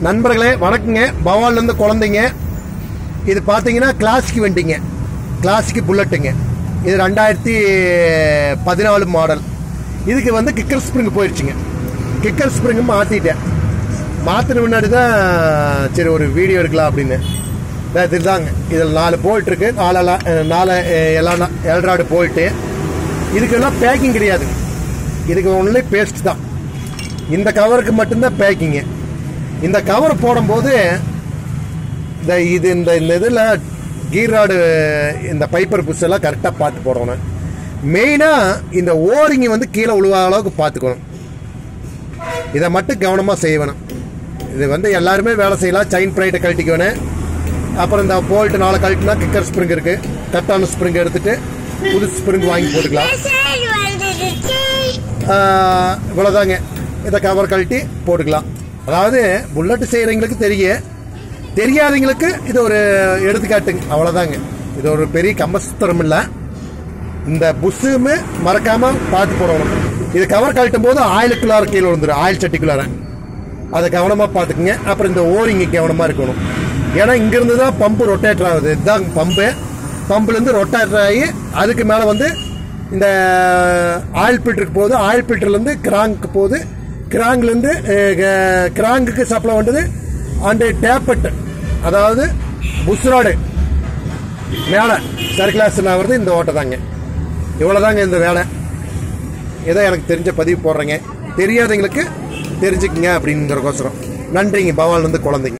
நண்பர்களே வணக்கங்க பவால்லேருந்து குழந்தைங்க இது பார்த்தீங்கன்னா கிளாசிக் வண்டிங்க கிளாசிக் புல்லட்டுங்க இது ரெண்டாயிரத்தி பதினாலு மாடல் இதுக்கு வந்து கிக்கர் ஸ்ப்ரிங் போயிடுச்சுங்க கிக்கர் ஸ்ப்ரிங் மாற்றிட்டேன் மாற்றின முன்னாடி தான் சரி ஒரு வீடியோ எடுக்கலாம் அப்படின்னு இதா இதுதாங்க இதில் நாலு போல்ட் இருக்கு நாலு நாலு எல்லாம் எல்ராடு போல்ட்டு இதுக்கெல்லாம் பேக்கிங் கிடையாது இதுக்கு ஒன்லி பேஸ்ட் தான் இந்த கவருக்கு மட்டும்தான் பேக்கிங்கு இந்த கவர் போடும்போது இந்த இது இந்த இந்த இதில் கீர் ராடு இந்த பைப்பர் புஷ் எல்லாம் கரெக்டாக பார்த்து போடணும் மெயினாக இந்த ஓரிங்கி வந்து கீழே விழுவாத அளவுக்கு பார்த்துக்கணும் இதை மட்டும் கவனமாக செய்யணும் இது வந்து எல்லாருமே வேலை செய்யலாம் செயின் ப்ரைட்டை கழட்டிக்கணும் அப்புறம் இந்த போல்ட் நாலு கழட்டினா கிக்கர் ஸ்ப்ரிங் இருக்கு கட்டான ஸ்ப்ரிங் எடுத்துட்டு புது ஸ்ப்ரிங் வாங்கி போட்டுக்கலாம் ஆஹ், இவ்வளவுதாங்க இதை கவர் கழட்டி போட்டுக்கலாம் அதாவது புல்லட் செய்கிறவங்களுக்கு தெரியும் தெரியாதவங்களுக்கு இது ஒரு எடுத்துக்காட்டுங்க அவ்வளோதாங்க இது ஒரு பெரிய கம்பஸ்தரம் இல்லை இந்த புஷ்ஷுமே மறக்காம பார்த்து போடணும் இது கவர் கழட்டும் போது ஆயிலுக்குள்ளார கீழே விழுந்துடும் ஆயில் சட்டிக்குள்ளார அதை கவனமாக பார்த்துக்குங்க அப்புறம் இந்த ஓரிங்க கவனமாக இருக்கணும் ஏன்னா இங்கிருந்து தான் பம்பு ரொட்டேட்டர் ஆகுது இதுதான் பம்பு பம்புலேருந்து ரொட்டேட்டர் ஆகி அதுக்கு மேலே வந்து இந்த ஆயில் ஃபில்டருக்கு போகுது ஆயில் ஃபில்டர்லேருந்து கிராங்க்கு போகுது கிராங்க்லேருந்து கிராங்குக்கு சப்ளை பண்ணுறது அண்டு டேப்பட் அதாவது புஷ்ராடு மேலே சர்க்கிளாஸ் வருது இந்த ஓட்டை தாங்க இவ்வளோதாங்க இந்த வேலை ஏதோ எனக்கு தெரிஞ்ச பதிவு போடுறேங்க தெரியாதவங்களுக்கு தெரிஞ்சுக்குங்க அப்படிங்கிறக்கோசரம் நன்றிங்க பவால் வந்து குழந்தைங்க